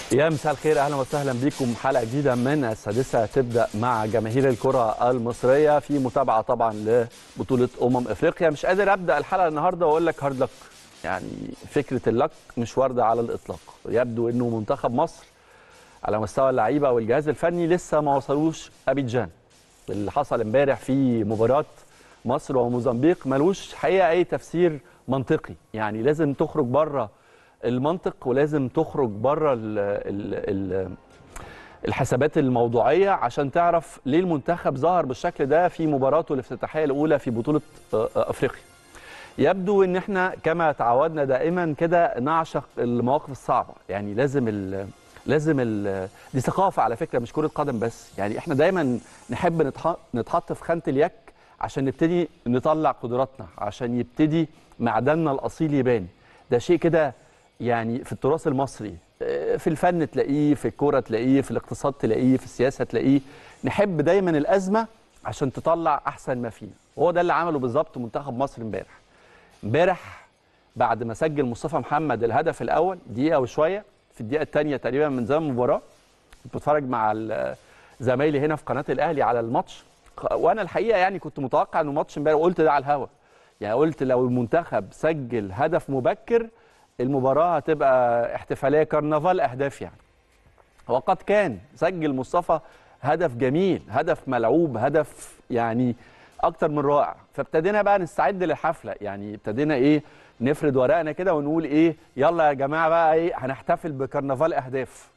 يا مساء الخير اهلا وسهلا بكم حلقه جديده من السادسه تبدا مع جماهير الكره المصريه في متابعه طبعا لبطوله امم افريقيا مش قادر ابدا الحلقه النهارده واقول لك هارد لك يعني فكره اللك مش وارده على الاطلاق يبدو انه منتخب مصر على مستوى اللعيبه والجهاز الفني لسه ما وصلوش ابيجان اللي حصل امبارح في مباراه مصر وموزمبيق ملوش حقيقه اي تفسير منطقي يعني لازم تخرج بره المنطق ولازم تخرج بره ال ال ال الحسابات الموضوعيه عشان تعرف ليه المنتخب ظهر بالشكل ده في مباراته الافتتاحيه الاولى في بطوله افريقيا. يبدو ان احنا كما تعودنا دائما كده نعشق المواقف الصعبه، يعني لازم ال لازم ال دي ثقافه على فكره مش كره قدم بس، يعني احنا دايما نحب نتحط في خانه اليك عشان نبتدي نطلع قدراتنا، عشان يبتدي معدننا الاصيل يبان. ده شيء كده يعني في التراث المصري في الفن تلاقيه في الكوره تلاقيه في الاقتصاد تلاقيه في السياسه تلاقيه نحب دايما الازمه عشان تطلع احسن ما فينا وهو ده اللي عمله بالظبط منتخب مصر امبارح امبارح بعد ما سجل مصطفى محمد الهدف الاول دقيقه وشويه في الدقيقه الثانيه تقريبا من زمن المباراه كنت بتفرج مع زمايلي هنا في قناه الاهلي على الماتش وانا الحقيقه يعني كنت متوقع انه ماتش امبارح وقلت ده على الهوا يعني قلت لو المنتخب سجل هدف مبكر المباراة هتبقى احتفالية كرنفال أهداف يعني وقد كان سجل مصطفى هدف جميل هدف ملعوب هدف يعني أكتر من رائع فابتدينا بقى نستعد للحفلة يعني ابتدينا إيه نفرد ورقنا كده ونقول إيه يلا يا جماعة بقى إيه هنحتفل بكرنفال أهداف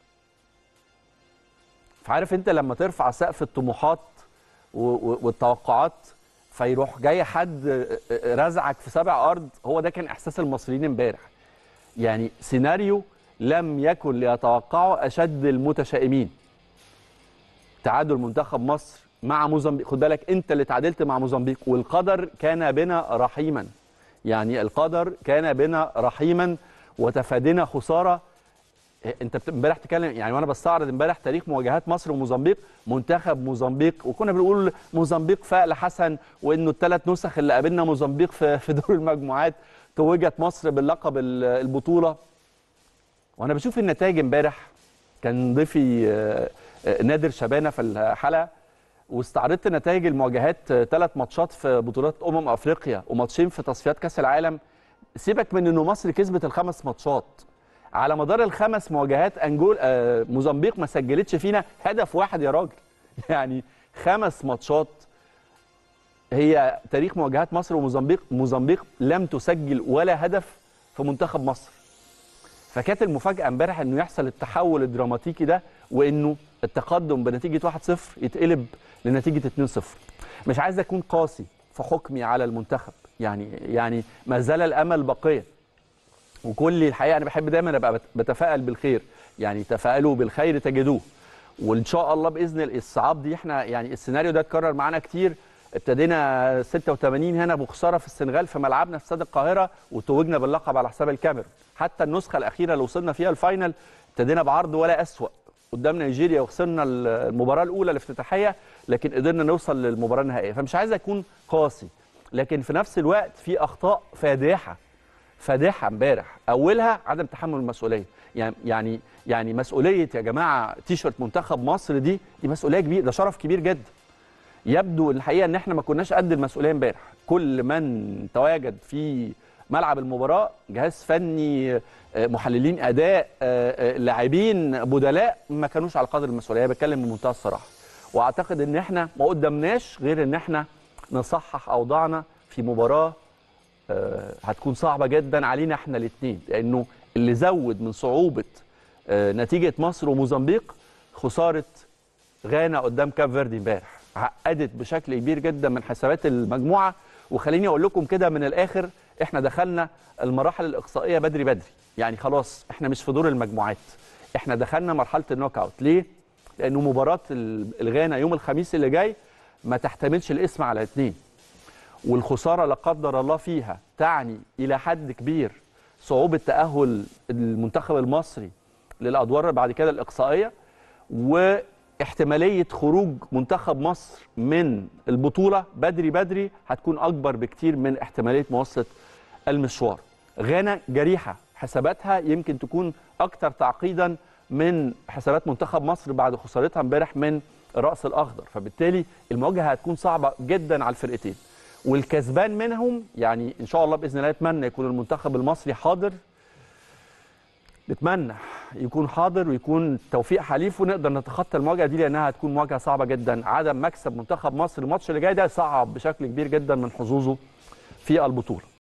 فعارف أنت لما ترفع سقف الطموحات والتوقعات فيروح جاي حد رزعك في سبع أرض هو ده كان إحساس المصريين امبارح يعني سيناريو لم يكن ليتوقعه اشد المتشائمين تعادل منتخب مصر مع موزمبيق خد بالك انت اللي تعادلت مع موزمبيق والقدر كان بنا رحيما يعني القدر كان بنا رحيما وتفادينا خساره انت امبارح تتكلم يعني وانا بستعرض امبارح تاريخ مواجهات مصر وموزمبيق منتخب موزمبيق وكنا بنقول موزمبيق فأل حسن وانه الثلاث نسخ اللي قابلنا موزمبيق في في دور المجموعات توجت مصر باللقب البطوله وانا بشوف النتائج امبارح كان ضيفي نادر شبانه في الحلقه واستعرضت نتائج المواجهات ثلاث ماتشات في بطولات امم افريقيا وماتشين في تصفيات كاس العالم سيبك من انه مصر كسبت الخمس ماتشات على مدار الخمس مواجهات انجول آه موزمبيق ما سجلتش فينا هدف واحد يا راجل يعني خمس ماتشات هي تاريخ مواجهات مصر وموزمبيق موزمبيق لم تسجل ولا هدف في منتخب مصر فكانت المفاجاه امبارح انه يحصل التحول الدراماتيكي ده وانه التقدم بنتيجه 1-0 يتقلب لنتيجه 2-0 مش عايز اكون قاسي في حكمي على المنتخب يعني يعني ما زال الامل باقيا وكل الحقيقه انا بحب دايما ابقى بتفائل بالخير يعني تفائلوا بالخير تجدوه وان شاء الله باذن الصعاب دي احنا يعني السيناريو ده اتكرر معانا كتير ابتدينا 86 هنا بخساره في السنغال في ملعبنا في استاد القاهره وتوجنا باللقب على حساب الكاميرون حتى النسخه الاخيره اللي وصلنا فيها الفاينل ابتدينا بعرض ولا اسوا قدام نيجيريا وخسرنا المباراه الاولى الافتتاحيه لكن قدرنا نوصل للمباراه النهائيه فمش عايز اكون قاسي لكن في نفس الوقت في اخطاء فادحه فادحه امبارح اولها عدم تحمل المسؤوليه يعني يعني يعني مسؤوليه يا جماعه تيشرت منتخب مصر دي دي مسؤوليه كبيره ده شرف كبير جدا يبدو الحقيقه ان احنا ما كناش قد المسؤوليه امبارح كل من تواجد في ملعب المباراه جهاز فني محللين اداء لاعبين بدلاء ما كانوش على قدر المسؤوليه بتكلم بمنتهى الصراحه واعتقد ان احنا ما قدمناش غير ان احنا نصحح اوضاعنا في مباراه هتكون صعبه جدا علينا احنا الاثنين لانه اللي زود من صعوبه نتيجه مصر وموزمبيق خساره غانا قدام كاب فيردي امبارح عقدت بشكل كبير جدا من حسابات المجموعه وخليني اقول لكم كده من الاخر احنا دخلنا المراحل الاقصائيه بدري بدري يعني خلاص احنا مش في دور المجموعات احنا دخلنا مرحله النوك اوت ليه لانه مباراه الغانا يوم الخميس اللي جاي ما تحتملش الاسم على اثنين والخساره لا قدر الله فيها تعني الى حد كبير صعوبه تاهل المنتخب المصري للادوار بعد كده الاقصائيه واحتماليه خروج منتخب مصر من البطوله بدري بدري هتكون اكبر بكتير من احتماليه مواصله المشوار غانا جريحه حساباتها يمكن تكون اكثر تعقيدا من حسابات منتخب مصر بعد خسارتها امبارح من الراس الاخضر فبالتالي المواجهه هتكون صعبه جدا على الفرقتين والكسبان منهم يعني ان شاء الله باذن الله اتمنى يكون المنتخب المصري حاضر نتمنى يكون حاضر ويكون توفيق حليف ونقدر نتخطى المواجهه دي لانها هتكون مواجهه صعبه جدا عدم مكسب منتخب مصر الماتش اللي جاي ده صعب بشكل كبير جدا من حظوظه في البطوله